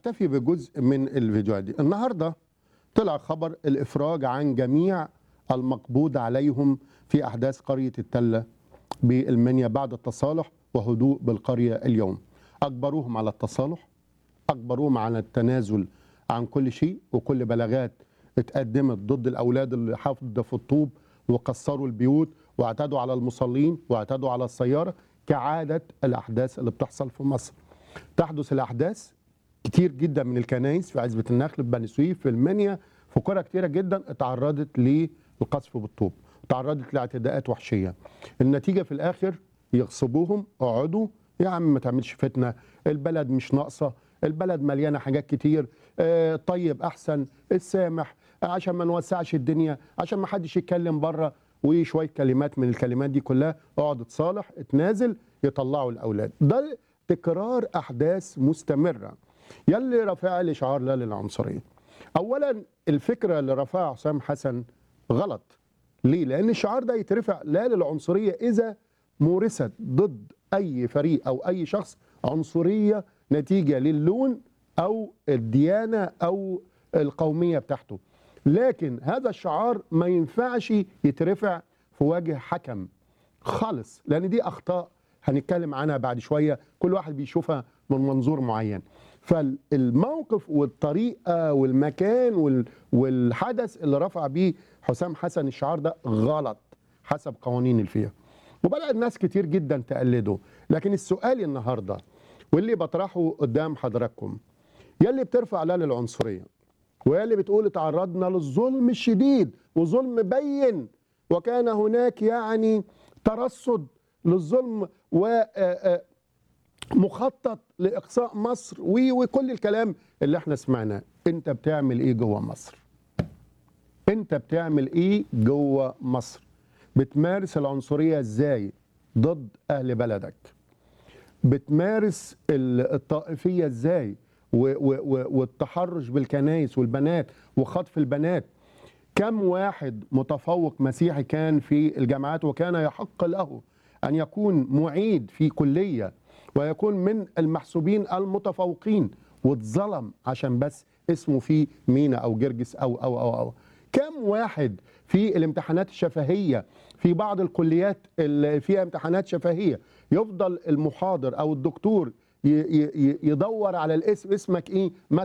اكتفي بجزء من الفيديوهات دي النهارده طلع خبر الافراج عن جميع المقبوض عليهم في احداث قريه التله بالمنيا بعد التصالح وهدوء بالقريه اليوم اجبروهم على التصالح اجبروهم على التنازل عن كل شيء وكل بلاغات اتقدمت ضد الاولاد اللي حفظوا في الطوب وكسروا البيوت واعتدوا على المصلين واعتدوا على السياره كعاده الاحداث اللي بتحصل في مصر تحدث الاحداث كتير جدا من الكنائس في عزبه النخل في بني سويف في المنيا في قرى كتيره جدا اتعرضت للقذف بالطوب تعرضت لاعتداءات وحشيه النتيجه في الاخر يغصبوهم اقعدوا يا عم ما تعملش فتنه البلد مش ناقصه البلد مليانه حاجات كتير آه طيب احسن السامح آه عشان ما نوسعش الدنيا عشان ما حدش يتكلم بره وشويه كلمات من الكلمات دي كلها اقعد اتصالح اتنازل يطلعوا الاولاد ده تكرار احداث مستمره يلي رافع لي شعار لا للعنصريه اولا الفكره اللي رفعها حسام حسن غلط ليه لان الشعار ده يترفع لا للعنصريه اذا مورست ضد اي فريق او اي شخص عنصريه نتيجه للون او الديانه او القوميه بتاعته لكن هذا الشعار ما ينفعش يترفع في وجه حكم خالص لان دي اخطاء هنتكلم عنها بعد شويه كل واحد بيشوفها من منظور معين فالموقف والطريقه والمكان وال- والحدث اللي رفع بيه حسام حسن الشعار ده غلط حسب قوانين الفيفا وبدأ الناس كتير جدا تقلده لكن السؤال النهارده واللي بطرحه قدام حضراتكم يلي بترفع لا للعنصريه ويلي بتقول تعرضنا للظلم الشديد وظلم بين وكان هناك يعني ترصد للظلم ومخطط لاقصاء مصر و- وكل الكلام اللي احنا سمعناه انت بتعمل ايه جوه مصر انت بتعمل ايه جوه مصر بتمارس العنصريه ازاي ضد اهل بلدك بتمارس ال- الطائفيه ازاي و- و- و- والتحرش بالكنائس والبنات وخطف البنات كم واحد متفوق مسيحي كان في الجامعات وكان يحق له ان يكون معيد في كليه ويكون من المحسوبين المتفوقين واتظلم عشان بس اسمه فيه مينا او جرجس او او او او كم واحد في الامتحانات الشفهيه في بعض الكليات اللي فيها امتحانات شفهيه يفضل المحاضر او الدكتور ي- ي- ي- يدور على الاسم اسمك ايه